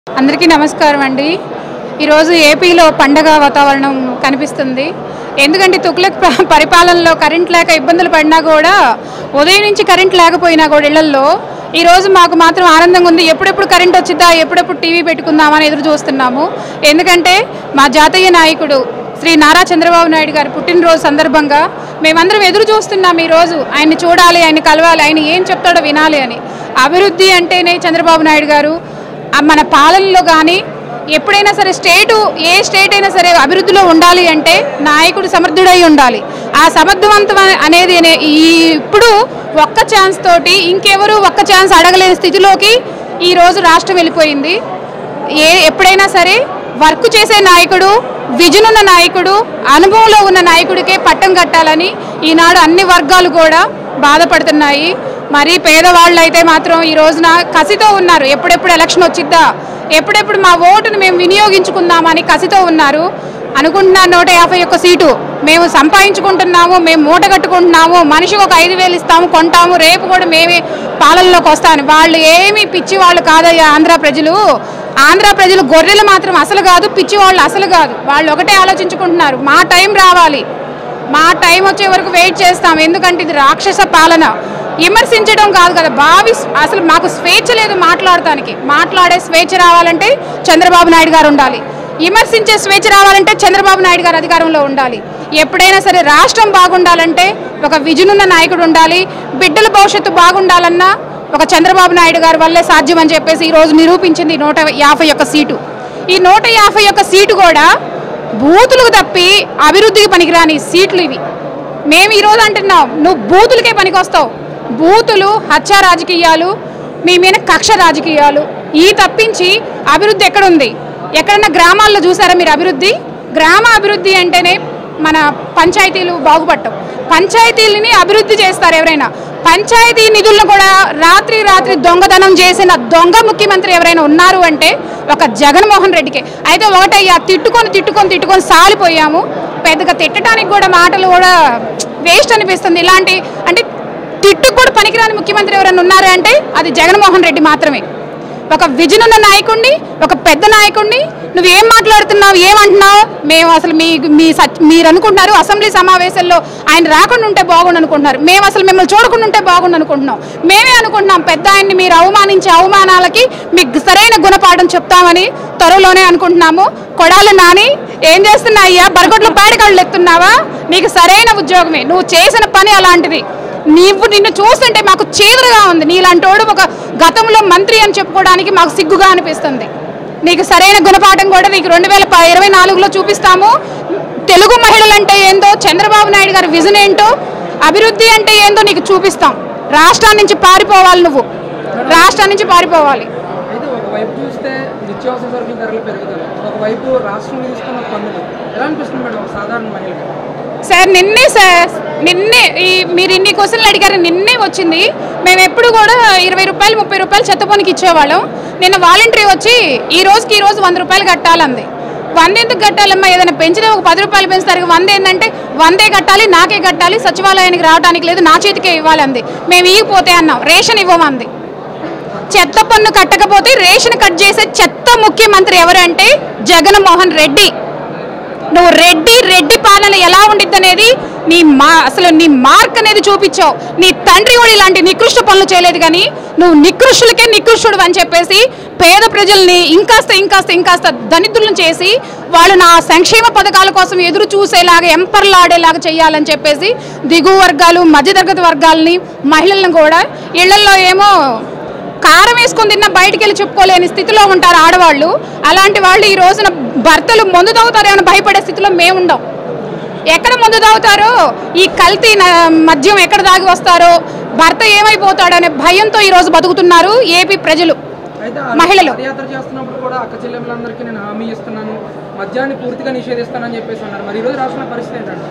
అందరికీ నమస్కారం అండి ఈరోజు ఏపీలో పండగ వాతావరణం కనిపిస్తుంది ఎందుకంటే తుగ్లక్ ప- పరిపాలనలో కరెంట్ లేక ఇబ్బందులు పడినా కూడా ఉదయం నుంచి కరెంట్ లేకపోయినా కూడా ఇళ్లల్లో ఈరోజు మాకు మాత్రం ఆనందంగా ఉంది ఎప్పుడెప్పుడు కరెంట్ వచ్చిద్దా ఎప్పుడెప్పుడు టీవీ పెట్టుకుందామని ఎదురు చూస్తున్నాము ఎందుకంటే మా జాతీయ నాయకుడు శ్రీ నారా చంద్రబాబు నాయుడు గారి పుట్టినరోజు సందర్భంగా మేమందరం ఎదురు చూస్తున్నాం ఈరోజు ఆయన్ని చూడాలి ఆయన కలవాలి ఆయన ఏం చెప్తాడో వినాలి అని అభివృద్ధి అంటేనే చంద్రబాబు నాయుడు గారు ఆ మన పాలనలో కానీ ఎప్పుడైనా సరే స్టేటు ఏ స్టేట్ అయినా సరే అభివృద్ధిలో ఉండాలి అంటే నాయకుడు సమర్థుడై ఉండాలి ఆ సమర్థవంతం అనే- అనేది అనే- ఈ ఇప్పుడు ఒక్క ఛాన్స్ తోటి ఇంకెవరు ఒక్క ఛాన్స్ అడగలేని స్థితిలోకి ఈ రోజు రాష్ట్రం వెళ్ళిపోయింది ఏ ఎప్పుడైనా సరే వర్క్ చేసే నాయకుడు విజన్ ఉన్న నాయకుడు అనుభవంలో ఉన్న నాయకుడికే పట్టం కట్టాలని ఈనాడు అన్ని వర్గాలు కూడా బాధపడుతున్నాయి మరి పేదవాళ్ళు అయితే మాత్రం ఈ రోజున కసితో ఉన్నారు ఎప్పుడెప్పుడు ఎలక్షన్ వచ్చిద్దా ఎప్పుడెప్పుడు మా ఓటును మేము వినియోగించుకుందామని కసితో ఉన్నారు అనుకుంటున్నా నూట యాభై ఒక్క సీటు మేము సంపాదించుకుంటున్నాము మేము మూట కట్టుకుంటున్నాము మనిషికి ఒక ఐదు వేలు ఇస్తాము కొంటాము రేపు కూడా మేమే పాలనలోకి వస్తామని వాళ్ళు ఏమీ పిచ్చి వాళ్ళు కాదయ్యా ఆంధ్ర ప్రజలు ఆంధ్ర ప్రజలు గొర్రెలు మాత్రం అసలు కాదు పిచ్చి వాళ్ళు అసలు కాదు వాళ్ళు ఒకటే ఆలోచించుకుంటున్నారు మా టైం రావాలి మా టైం వచ్చే వరకు వెయిట్ చేస్తాం ఎందుకంటే ఇది రాక్షస పాలన విమర్శించడం కాదు కదా భావి అసలు మాకు స్వేచ్ఛ లేదు మాట్లాడటానికి మాట్లాడే స్వేచ్ఛ రావాలంటే చంద్రబాబు నాయుడు గారు ఉండాలి విమర్శించే స్వేచ్ఛ రావాలంటే చంద్రబాబు నాయుడు గారు అధికారంలో ఉండాలి ఎప్పుడైనా సరే రాష్ట్రం బాగుండాలంటే ఒక విజనున్న నాయకుడు ఉండాలి బిడ్డల భవిష్యత్తు బాగుండాలన్నా ఒక చంద్రబాబు నాయుడు గారి వల్లే సాధ్యం అని చెప్పేసి ఈ రోజు నిరూపించింది ఈ నూట యాభై ఒక్క సీటు ఈ నూట యాభై ఒక్క సీటు కూడా బూతులకు తప్పి అభివృద్ధికి పనికిరాని సీట్లు ఇవి మేము ఈరోజు అంటున్నాం నువ్వు బూతులకే పనికొస్తావు బూతులు హత్య రాజకీయాలు మీ మీద కక్ష రాజకీయాలు ఈ తప్పించి అభివృద్ధి ఎక్కడుంది ఎక్కడన్నా గ్రామాల్లో చూసారా మీరు అభివృద్ధి గ్రామ అభివృద్ధి అంటేనే మన పంచాయతీలు బాగుపడటం పంచాయతీలని అభివృద్ధి చేస్తారు ఎవరైనా పంచాయతీ నిధులను కూడా రాత్రి రాత్రి దొంగతనం చేసిన దొంగ ముఖ్యమంత్రి ఎవరైనా ఉన్నారు అంటే ఒక జగన్మోహన్ రెడ్డికే అయితే ఒకటయ్యా తిట్టుకొని తిట్టుకొని తిట్టుకొని సాలిపోయాము పెద్దగా తిట్టడానికి కూడా మాటలు కూడా వేస్ట్ అనిపిస్తుంది ఇలాంటి అంటే తిట్టుకు కూడా పనికిరాని ముఖ్యమంత్రి ఎవరైనా ఉన్నారు అంటే అది జగన్మోహన్ రెడ్డి మాత్రమే ఒక విజన్ ఉన్న నాయకుడిని ఒక పెద్ద నాయకుడిని నువ్వేం మాట్లాడుతున్నావు ఏమంటున్నావు మేము అసలు మీ మీ సచ్ మీరు అనుకుంటున్నారు అసెంబ్లీ సమావేశంలో ఆయన రాకుండా ఉంటే బాగుండు అనుకుంటున్నారు మేము అసలు మిమ్మల్ని చూడకుండా ఉంటే బాగుండు అనుకుంటున్నాం మేమే అనుకుంటున్నాం పెద్ద ఆయన్ని మీరు అవమానించే అవమానాలకి మీకు సరైన గుణపాఠం చెప్తామని త్వరలోనే అనుకుంటున్నాము కొడాలి నాని ఏం చేస్తున్నా అయ్యా బరగొట్లో పాడికాళ్ళు ఎత్తున్నావా నీకు సరైన ఉద్యోగమే నువ్వు చేసిన పని అలాంటిది నీవు నిన్ను చూస్తుంటే మాకు చీదరగా ఉంది నీలాంటోడు ఒక గతంలో మంత్రి అని చెప్పుకోవడానికి మాకు సిగ్గుగా అనిపిస్తుంది నీకు సరైన గుణపాఠం కూడా నీకు రెండు వేల ప- ఇరవై నాలుగులో చూపిస్తాము తెలుగు మహిళలంటే ఏందో చంద్రబాబు నాయుడు గారి విజన్ ఏంటో అభివృద్ధి అంటే ఏందో నీకు చూపిస్తాం రాష్ట్రం నుంచి పారిపోవాలి నువ్వు రాష్ట్రం నుంచి పారిపోవాలి అయితే ఒకవైపు చూస్తే నిత్యావసర సరుకుల ధరలు పెరుగుదల ఒకవైపు రాష్ట్రం తీసుకున్న పన్నులు ఎలా అనిపిస్తుంది మేడం ఒక సాధారణ మహిళగా సార్ నిన్నే సార్ నిన్నే ఈ మీరు ఇన్ని క్వశ్చన్లు అడిగారు నిన్నే వచ్చింది మేము ఎప్పుడు కూడా ఇరవై రూపాయలు ముప్పై రూపాయలు చెత్త పనికి ఇచ్చేవాళ్ళం నిన్న వాలంటరీ వచ్చి ఈ రోజుకి ఈ రోజు వంద రూపాయలు కట్టాలంది వంద ఎందుకు కట్టాలమ్మా ఏదైనా పెంచితే ఒక పది రూపాయలు పెంచుతారు వంద ఏంటంటే వందే కట్టాలి నాకే కట్టాలి సచివాలయానికి రావడానికి లేదు నా చేతికే ఇవ్వాలి అంది మేము ఇవ్వపోతే అన్నాం రేషన్ ఇవ్వమంది చెత్త పన్ను కట్టకపోతే రేషన్ కట్ చేసే చెత్త ముఖ్యమంత్రి ఎవరంటే జగన్మోహన్ రెడ్డి నువ్వు రెడ్డి రెడ్డి పాలన ఎలా ఉండిద్ది అనేది నీ మా అసలు నీ మార్క్ అనేది చూపించావు నీ తండ్రి కూడా ఇలాంటి నికృష్ట పనులు చేయలేదు కానీ నువ్వు నికృష్టులకే నికృష్టుడు అని చెప్పేసి పేద ప్రజల్ని ఇంకాస్త ఇంకాస్త ఇంకాస్త దరిద్రులను చేసి వాళ్ళు నా సంక్షేమ పథకాల కోసం ఎదురు చూసేలాగా ఎంపర్లాడేలాగా చేయాలని చెప్పేసి దిగువ వర్గాలు మధ్యతరగతి వర్గాలని మహిళలను కూడా ఇళ్లల్లో ఏమో కారం వేసుకొని తిన్నా బయటికి వెళ్ళి చెప్పుకోలేని స్థితిలో ఉంటారు ఆడవాళ్ళు అలాంటి వాళ్ళు ఈ రోజున భర్తలు మందు తాగుతారేమో భయపడే స్థితిలో మేము ఉండం ఎక్కడ మందు తాగుతారో ఈ కల్తీ న- మద్యం ఎక్కడ దాగి వస్తారో భర్త ఏమైపోతాడో అనే భయంతో ఈ రోజు బతుకుతున్నారు ఏపీ ప్రజలు అయితే ఆ మహిళలు. పాదయాత్ర చేస్తున్నప్పుడు కూడా అక్క చెల్లెములందరికీ నేను హామీ ఇస్తున్నాను మద్యాన్ని పూర్తిగా నిషేధిస్తానని చెప్పేసి అన్నారు మరి ఈరోజు రాష్ట్ర పరిస్థితి ఏంటంటే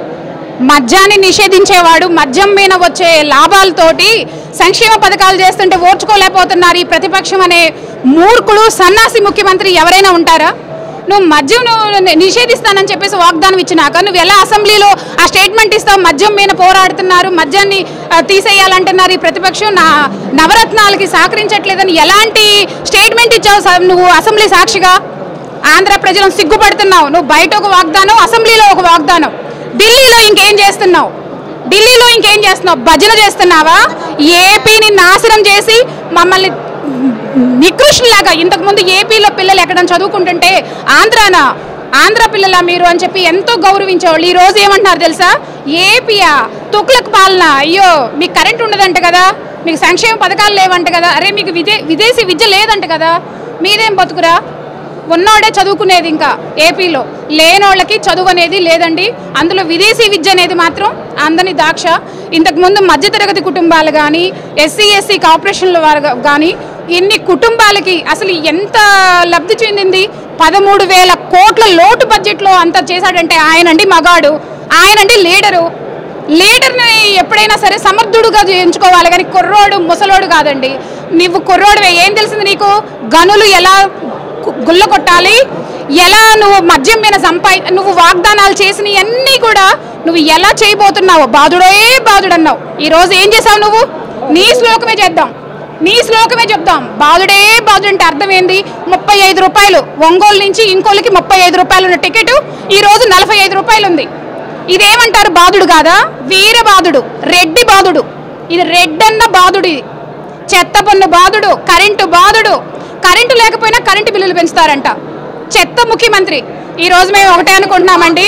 మద్యాన్ని నిషేధించేవాడు మద్యం మీద వచ్చే లాభాలతోటి సంక్షేమ పథకాలు చేస్తుంటే ఓర్చుకోలేకపోతున్నారు ఈ ప్రతిపక్షం అనే మూర్ఖుడు సన్నాసి ముఖ్యమంత్రి ఎవరైనా ఉంటారా నువ్వు మద్యం నువ్వు ని- నిషేధిస్తానని చెప్పేసి వాగ్దానం ఇచ్చినాక నువ్వు ఎలా అసెంబ్లీలో ఆ స్టేట్మెంట్ ఇస్తావు మద్యం మీద పోరాడుతున్నారు మద్యాన్ని ఆ, తీసేయాలంటున్నారు ఈ ప్రతిపక్షం నా నవరత్నాలకి సహకరించట్లేదని ఎలాంటి స్టేట్మెంట్ ఇచ్చావు స- నువ్వు అసెంబ్లీ సాక్షిగా ఆంధ్ర ప్రజలను సిగ్గుపడుతున్నావు నువ్వు బయట ఒక వాగ్దానం అసెంబ్లీలో ఒక వాగ్దానం ఢిల్లీలో ఇంకేం చేస్తున్నావు ఢిల్లీలో ఇంకేం చేస్తున్నావు భజన చేస్తున్నావా ఏపీని నాశనం చేసి మమ్మల్ని నికృష్ణలాగా ఇంతకుముందు ఏపీలో పిల్లలు ఎక్కడ చదువుకుంటుంటే ఆంధ్రానా ఆంధ్ర పిల్లలా మీరు అని చెప్పి ఎంతో గౌరవించేవాళ్ళు ఈ రోజు ఏమంటున్నారు తెలుసా ఏపీయా తుక్లక్ పాలన అయ్యో మీకు కరెంట్ ఉండదంట కదా మీకు సంక్షేమ పథకాలు లేవంట కదా అరే మీకు విదే విదేశీ విద్య లేదంట కదా మీదేం బతుకురా ఉన్నోడే చదువుకునేది ఇంకా ఏపీలో లేనోళ్ళకి చదువు అనేది లేదండి అందులో విదేశీ విద్య అనేది మాత్రం అందని దాక్ష ఇంతకుముందు మధ్యతరగతి కుటుంబాలు కానీ ఎస్సీ ఎస్సీ కార్పొరేషన్ల వారు కానీ ఇన్ని కుటుంబాలకి అసలు ఎంత లబ్ధి చెందింది పదమూడు వేల కోట్ల లోటు బడ్జెట్లో అంత చేశాడంటే ఆయనండి మగాడు ఆయనండి లీడరు లీడర్ని ఎప్పుడైనా సరే సమర్థుడుగా ఎంచుకోవాలి కానీ కుర్రోడు ముసలోడు కాదండి నువ్వు కుర్రోడువే ఏం తెలిసింది నీకు గనులు ఎలా గు- గుల్ల కొట్టాలి ఎలా నువ్వు మద్యం మీద సంపాది నువ్వు వాగ్దానాలు చేసినవన్నీ కూడా నువ్వు ఎలా చేయబోతున్నావు బాధుడే బాధుడు అన్నావు ఈ రోజు ఏం చేసావు నువ్వు నీ శ్లోకమే చేద్దాం నీ శ్లోకమే చెప్దాం బాధుడే బాధుడు అంటే అర్థం ఏంది ముప్పై ఐదు రూపాయలు ఒంగోలు నుంచి ఇంకోళ్ళకి ముప్పై ఐదు రూపాయలు ఉన్న టికెట్ ఈ రోజు నలభై ఐదు రూపాయలు ఉంది ఇదేమంటారు బాధుడు కాదా వీర బాధుడు రెడ్డి బాధుడు ఇది రెడ్డన్న బాధుడు ఇది చెత్త పన్ను బాధుడు కరెంటు బాధుడు కరెంటు లేకపోయినా కరెంటు బిల్లులు పెంచుతారంట చెత్త ముఖ్యమంత్రి ఈ రోజు మేము ఒకటే అనుకుంటున్నామండి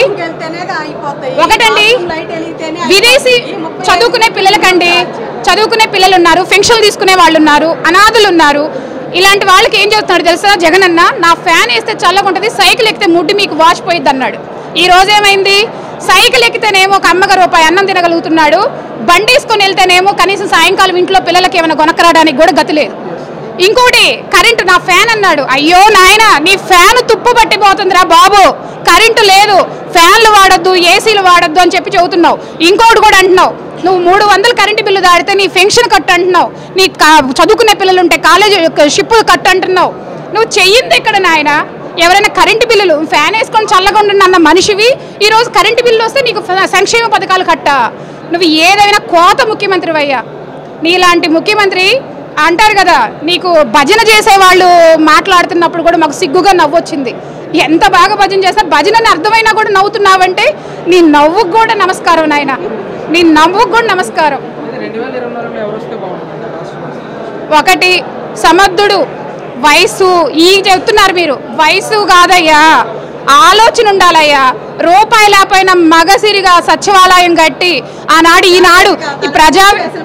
ఒకటండి విదేశీ చదువుకునే పిల్లలకండి చదువుకునే పిల్లలు ఉన్నారు ఫెన్షన్ తీసుకునే వాళ్ళు ఉన్నారు అనాథులు ఉన్నారు ఇలాంటి వాళ్ళకి ఏం చెప్తున్నాడు తెలుసా జగన్ అన్న నా ఫ్యాన్ వేస్తే చల్లగుంటది సైకిల్ ఎక్కితే ముడ్డు మీకు వాచిపోయిద్ది అన్నాడు ఈ రోజు ఏమైంది సైకిల్ ఎక్కితేనేమో ఒక అమ్మగ రూపాయి అన్నం తినగలుగుతున్నాడు బండి వేసుకొని వెళ్తేనేమో కనీసం సాయంకాలం ఇంట్లో పిల్లలకి ఏమైనా కొనకరాడానికి కూడా గతి లేదు ఇంకోటి కరెంటు నా ఫ్యాన్ అన్నాడు అయ్యో నాయన నీ ఫ్యాన్ తుప్పు పట్టిపోతుందిరా బాబు కరెంటు లేదు ఫ్యాన్లు వాడొద్దు ఏసీలు వాడొద్దు అని చెప్పి చెబుతున్నావు ఇంకోటి కూడా అంటున్నావు నువ్వు మూడు వందలు కరెంటు బిల్లు దాడితే నీ పెన్షన్ కట్టు అంటున్నావు నీ కా- చదువుకునే పిల్లలు ఉంటే కాలేజీ షిప్ కట్టు అంటున్నావు నువ్వు చెయ్యింది ఇక్కడ నాయన ఎవరైనా కరెంటు బిల్లులు ఫ్యాన్ వేసుకొని చల్లగా ఉండండి అన్న మనిషివి ఈ రోజు కరెంటు బిల్లు వస్తే నీకు ఫ- సంక్షేమ పథకాలు కట్టా నువ్వు ఏదైనా కోత ముఖ్యమంత్రి అయ్యా నీలాంటి ముఖ్యమంత్రి అంటారు కదా నీకు భజన చేసే వాళ్ళు మాట్లాడుతున్నప్పుడు కూడా మాకు సిగ్గుగా నవ్వొచ్చింది ఎంత బాగా భజన చేస్తా భజనని అర్థమైనా కూడా నవ్వుతున్నావంటే నీ నవ్వుకు కూడా నమస్కారం నాయన నీ నవ్వుకు కూడా నమస్కారం అయితే రెండు వేల ఇరవై నాలుగులో ఎవరు వస్తే బాగుంటుంది రాష్ట్రం ఒకటి సమర్థుడు వయసు ఈ చెప్తున్నారు మీరు వయసు కాదయ్యా ఆలోచన ఉండాలయ్యా రూపాయి లేకపోయినా మగసిరిగా సచివాలయం కట్టి ఆనాడు ఈనాడు ఈ ప్రజా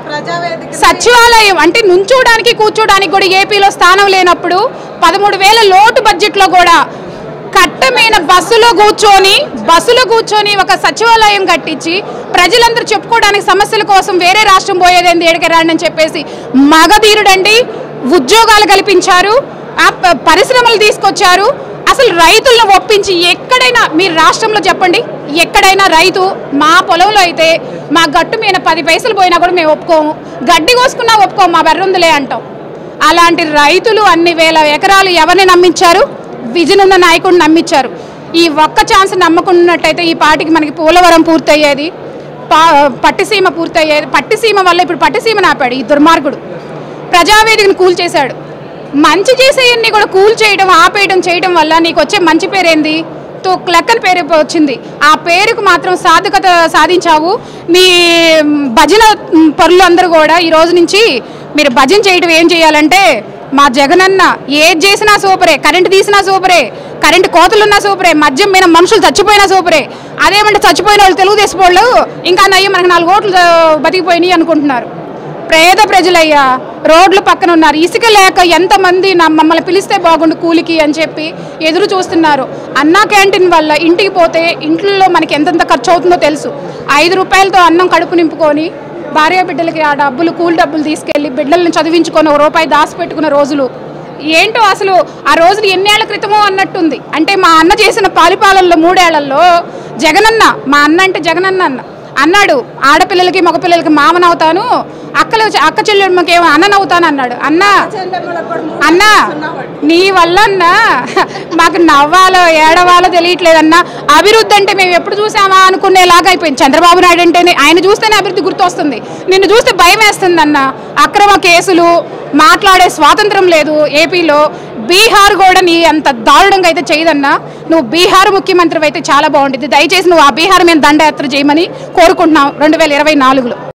సచివాలయం అంటే నుంచోడానికి కూర్చోడానికి కూడా ఏపీలో స్థానం లేనప్పుడు పదమూడు వేల లోటు బడ్జెట్లో కూడా కట్టమైన బస్సులో కూర్చొని బస్సులో కూర్చొని ఒక సచివాలయం కట్టించి ప్రజలందరూ చెప్పుకోవడానికి సమస్యల కోసం వేరే రాష్ట్రం పోయేదేంది ఏడికి రాండి అని చెప్పేసి మగధీరుడండి ఉద్యోగాలు కల్పించారు ఆ ప- పరిశ్రమలు తీసుకొచ్చారు అసలు రైతులను ఒప్పించి ఎక్కడైనా మీరు రాష్ట్రంలో చెప్పండి ఎక్కడైనా రైతు మా పొలంలో అయితే మా గట్టు మీద పది పైసలు పోయినా కూడా మేము ఒప్పుకోము గడ్డి కోసుకున్నా ఒప్పుకోము మా బెర్రుందిలే అంటాం అలాంటి రైతులు అన్ని వేల ఎకరాలు ఎవరిని నమ్మించారు విజన్ ఉన్న నాయకుడిని నమ్మించారు ఈ ఒక్క ఛాన్స్ నమ్మకున్నట్టయితే ఈ పాటికి మనకి పోలవరం పూర్తయ్యేది పా పట్టిసీమ పూర్తయ్యేది పట్టిసీమ వల్ల ఇప్పుడు పట్టిసీమను ఆపాడు ఈ దుర్మార్గుడు ప్రజావేదికను కూల్ చేశాడు మంచి చేసేయన్ని కూడా కూల్ చేయడం ఆపేయడం చేయడం వల్ల నీకు వచ్చే మంచి పేరేంది తో క్లక్కన్ పేరు వచ్చింది ఆ పేరుకు మాత్రం సాధకత సాధించావు మీ భజన పరులు అందరూ కూడా ఈ రోజు నుంచి మీరు భజన చేయడం ఏం చేయాలంటే మా జగనన్న ఏది చేసినా సూపరే కరెంట్ తీసినా సూపరే కరెంట్ కోతలున్నా సూపరే మద్యం మీద మనుషులు చచ్చిపోయినా సూపరే అదేమంటే చచ్చిపోయిన వాళ్ళు తెలుగుదేశం వాళ్ళు ఇంకా నయ్యం మనకు నాలుగు ఓట్లు ఆ, బతికిపోయినాయి అనుకుంటున్నారు పేద ప్రజలయ్యా రోడ్లు పక్కన ఉన్నారు ఇసుక లేక ఎంతమంది నా మమ్మల్ని పిలిస్తే బాగుండు కూలికి అని చెప్పి ఎదురు చూస్తున్నారు అన్నా క్యాంటీన్ వల్ల ఇంటికి పోతే ఇంట్లో మనకి ఎంతెంత ఖర్చు అవుతుందో తెలుసు ఐదు రూపాయలతో అన్నం కడుపు నింపుకొని భార్య బిడ్డలకి ఆ డబ్బులు కూలి డబ్బులు తీసుకెళ్ళి బిడ్డల్ని చదివించుకొని ఒక రూపాయి దాచి పెట్టుకున్న రోజులు ఏంటో అసలు ఆ రోజులు ఎన్నేళ్ల క్రితమో అన్నట్టుంది అంటే మా అన్న చేసిన పాలిపాలనలో మూడేళ్లలో జగనన్న మా అన్న అంటే జగనన్న అన్న అన్నాడు ఆడపిల్లలకి మగపిల్లలకి మామనవుతాను అక్కలు అక్క చెల్లెమ్మకి ఏమో అన్ననవుతాను అన్నాడు అన్న అన్న నీ వల్ల అన్న మాకు నవ్వాలో ఏడవాలో తెలియట్లేదన్న అభివృద్ధి అంటే మేము ఎప్పుడు చూసామా అనుకునేలాగా అయిపోయింది చంద్రబాబు నాయుడు అంటేనే ఆయన చూస్తేనే అభివృద్ధి గుర్తొస్తుంది నిన్ను చూస్తే భయం వేస్తుంది అన్న అక్రమ కేసులు మాట్లాడే స్వాతంత్రం లేదు ఏపీలో బీహార్ కూడా నీ అంత దారుణంగా అయితే చేయదన్నా నువ్వు బీహార్ ముఖ్యమంత్రి అయితే చాలా బాగుంటుంది దయచేసి నువ్వు ఆ బీహార్ మీద దండయాత్ర చేయమని కోరుకుంటున్నావు రెండు వేల ఇరవై నాలుగులో